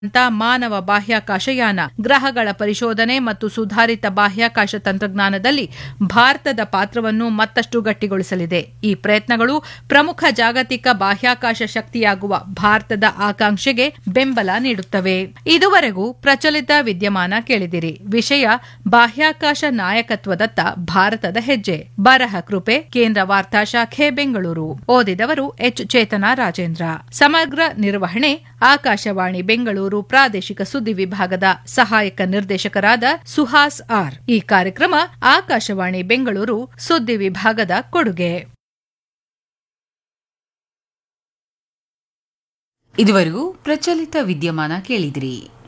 ಅಂತ ಮಾನವ ಬಾಹ್ಯಾಕಾಶಯಾನ ಗ್ರಹಗಳ ಪರಿಶೋಧನೆ ಮತ್ತು ಸುಧಾರಿತ ಬಾಹ್ಯಾಕಾಶ ತಂತ್ರಜ್ಞಾನದಲ್ಲಿ ಭಾರತದ ಪಾತ್ರವನ್ನು ಮತ್ತಷ್ಟು ಗಟ್ಟಿಗೊಳಿಸಲಿದೆ ಈ ಪ್ರಯತ್ನಗಳು ಪ್ರಮುಖ ಜಾಗತಿಕ ಬಾಹ್ಯಾಕಾಶ ಶಕ್ತಿಯಾಗುವ ಭಾರತದ ಆಕಾಂಕ್ಷೆಗೆ ಬೆಂಬಲ ನೀಡುತ್ತವೆ ಇದುವರೆಗೂ ಪ್ರಚಲಿತ ವಿದ್ಯಮಾನ ಕೇಳಿದಿರಿ ವಿಷಯ ಬಾಹ್ಯಾಕಾಶ ನಾಯಕತ್ವದತ್ತ ಭಾರತದ ಹೆಜ್ಜೆ ಬರಹ ಕೃಪೆ ಕೇಂದ್ರ ವಾರ್ತಾ ಶಾಖೆ ಬೆಂಗಳೂರು ಓದಿದವರು ಎಚ್ ಚೇತನ ರಾಜೇಂದ್ರ ಸಮಗ್ರ ನಿರ್ವಹಣೆ ಆಕಾಶವಾಣಿ ಬೆಂಗಳೂರು ಪ್ರಾದೇಶಿಕ ಸುದ್ದಿ ವಿಭಾಗದ ಸಹಾಯಕ ನಿರ್ದೇಶಕರಾದ ಸುಹಾಸ್ ಆರ್ ಈ ಕಾರ್ಯಕ್ರಮ ಆಕಾಶವಾಣಿ ಬೆಂಗಳೂರು ಸುದ್ದಿ ವಿಭಾಗದ ಕೊಡುಗೆ ಇದುವರೆಗೂ ಪ್ರಚಲಿತ ವಿದ್ಯಮಾನ ಕೇಳಿದಿರಿ